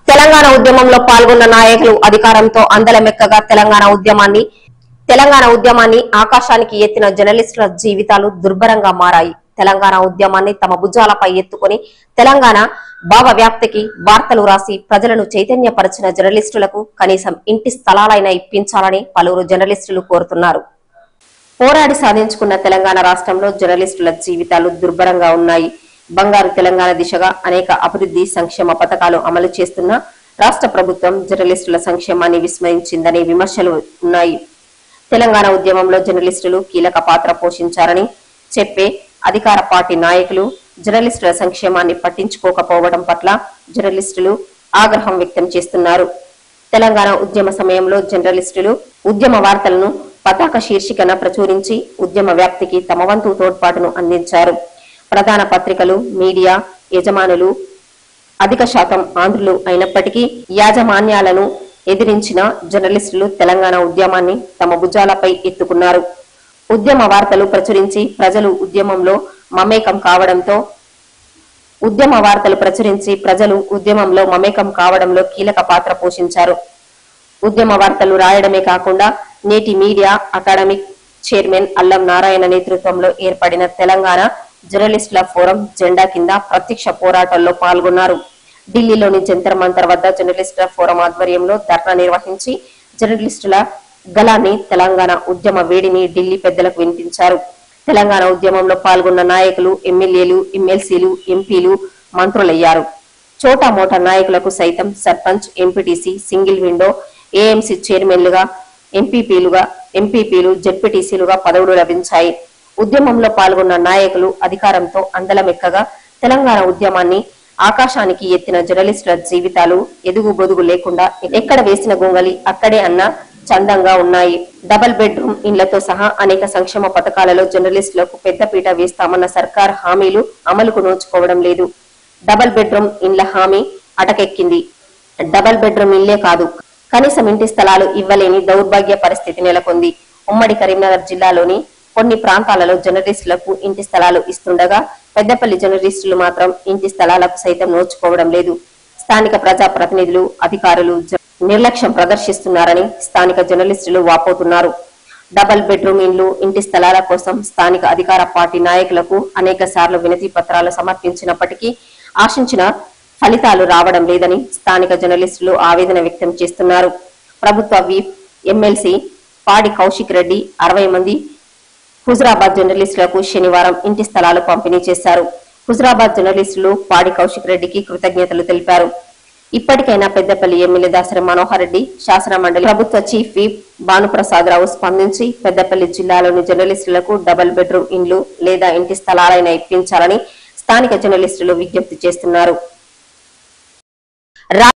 తెలంగాణ ఉద్యమంలో పాల్గొన్న నాయకులు అధికారంతో అందలమెక్కగా తెలంగాణ ఉద్యమాన్ని తెలంగాణ ఉద్యమాన్ని ఆకాశానికి ఎత్తిన జర్నలిస్టుల జీవితాలు దుర్భరంగా మారాయి తెలంగాణ ఉద్యమాన్ని తమ భుజాలపై ఎత్తుకొని తెలంగాణ భావ వ్యాప్తికి వార్తలు రాసి ప్రజలను చైతన్యపరిచిన జర్నలిస్టులకు కనీసం ఇంటి స్థలాలైనా ఇప్పించాలని పలువురు జర్నలిస్టులు కోరుతున్నారు పోరాడి సాధించుకున్న తెలంగాణ రాష్ట్రంలో జర్నలిస్టుల జీవితాలు దుర్భరంగా ఉన్నాయి బంగారు తెలంగాణ దిశగా అనేక అభివృద్ధి సంక్షేమ పథకాలు అమలు చేస్తున్న రాష్ట్ర ప్రభుత్వం జర్నలిస్టుల సంక్షేమాన్ని విస్మరించిందనే విమర్శలు ఉన్నాయి తెలంగాణ ఉద్యమంలో జర్నలిస్టులు కీలక పాత్ర పోషించారని చెప్పే అధికార పార్టీ నాయకులు జర్నలిస్టుల సంక్షేమాన్ని పట్టించుకోకపోవడం పట్ల జర్నలిస్టులు ఆగ్రహం వ్యక్తం చేస్తున్నారు తెలంగాణ ఉద్యమ సమయంలో జర్నలిస్టులు ఉద్యమ వార్తలను పతాక శీర్షికన ప్రచురించి ఉద్యమ వ్యాప్తికి తమ వంతు తోడ్పాటును అందించారు ప్రధాన పత్రికలు మీడియా యజమానులు అధిక శాతం ఆంధ్రులు అయినప్పటికీ యాజమాన్యాలను ఎదిరించిన జర్నలిస్టులు తెలంగాణ ఉద్యమాన్ని తమ భుజాలపై ఎత్తుకున్నారు ఉద్యమ వార్తలు ప్రచురించి ప్రజలు ఉద్యమంలో మమేకం కావడంతో ఉద్యమ వార్తలు ప్రచురించి ప్రజలు ఉద్యమంలో మమేకం కావడంలో కీలక పాత్ర పోషించారు ఉద్యమ వార్తలు రాయడమే కాకుండా నేటి మీడియా అకాడమిక్ చైర్మన్ అల్లం నారాయణ నేతృత్వంలో ఏర్పడిన తెలంగాణ జర్నలిస్టుల ఫోరం జెండా కింద ప్రత్యక్ష పోరాటాల్లో పాల్గొన్నారు ఢిల్లీలోని జంతర్ మంతర్ వద్ద జర్నలిస్టుల ఫోరం ఆధ్వర్యంలో ధర్నా నిర్వహించి జర్నలిస్టుల గలాన్ని తెలంగాణ ఉద్యమ వేడిని ఢిల్లీ పెద్దలకు వినిపించారు తెలంగాణ ఉద్యమంలో పాల్గొన్న నాయకులు ఎమ్మెల్యేలు ఎమ్మెల్సీలు ఎంపీలు మంత్రులయ్యారు చోటా మోటా నాయకులకు సైతం sarpanch MPTC single window AMC చైర్మన్లుగా ఎంపీపీలుగా ఎంపీపీలు జెడ్పీటీసీలుగా పదవులు లభించాయి ఉద్యమంలో పాల్గొన్న నాయకులు అధికారంతో అందలమెక్కగా తెలంగాణ ఉద్యమాన్ని ఆకాశానికి ఎత్తిన జర్నలిస్టుల జీవితాలు ఎదుగు బొదుగు లేకుండా ఎక్కడ వేసిన గొంగలి అక్కడే అన్న చందంగా ఉన్నాయి డబల్ బెడ్రూమ్ ఇండ్లతో సహా అనేక సంక్షేమ పథకాలలో జర్నలిస్టులకు పెద్దపీట వేస్తామన్న సర్కార్ హామీలు అమలుకు నోచుకోవడం లేదు డబల్ బెడ్రూమ్ ఇండ్ల హామీ అటకెక్కింది డబల్ బెడ్రూమ్ ఇల్లే కాదు కనీసం ఇంటి స్థలాలు ఇవ్వలేని దౌర్భాగ్య పరిస్థితి నెలకొంది ఉమ్మడి కరీంనగర్ జిల్లాలోని కొన్ని ప్రాంతాలలో జర్నలిస్టులకు ఇంటి స్థలాలు ఇస్తుండగా పెద్దపల్లి జర్నలిస్టులు మాత్రం ఇంటి స్థలాలకు సైతం నోచుకోవడం లేదు స్థానిక ప్రజా ప్రతినిధులు అధికారులు జ- నిర్లక్ష్యం ప్రదర్శిస్తున్నారని స్థానిక జర్నలిస్టులు వాపోతున్నారు డబల్ బెడ్రూమ్ ఇండ్లు ఇంటి స్థలాల కోసం స్థానిక అధికార పార్టీ నాయకులకు అనేక సార్లు వినతి పత్రాలు సమర్పించినప్పటికీ ఆశించిన ఫలితాలు రావడం లేదని స్థానిక జర్నలిస్టులు ఆవేదన వ్యక్తం చేస్తున్నారు ప్రభుత్వ వీప్ ఎమ్మెల్సీ పాడి కౌశిక్ రెడ్డి అరవై మంది హుజరాబాద్ జర్నలిస్టులకు శనివారం ఇంటి స్థలాలు పంపిణీ చేశారు హుజరాబాద్ జర్నలిస్టులు పాడి కౌశిక్ రెడ్డికి కృతజ్ఞతలు తెలిపారు ఇప్పటికైనా పెద్దపల్లి ఎమ్మెల్యే దాసరి మనోహర్ రెడ్డి శాసన మండలి ప్రభుత్వ చీఫ్ విప్ భానుప్రసాద్ రావు స్పందించి పెద్దపల్లి జిల్లాలోని జర్నలిస్టులకు డబుల్ బెడ్రూమ్ ఇండ్లు లేదా ఇంటి స్థలాలైనా ఇప్పించాలని స్థానిక జర్నలిస్టులు విజ్ఞప్తి చేస్తున్నారు రా-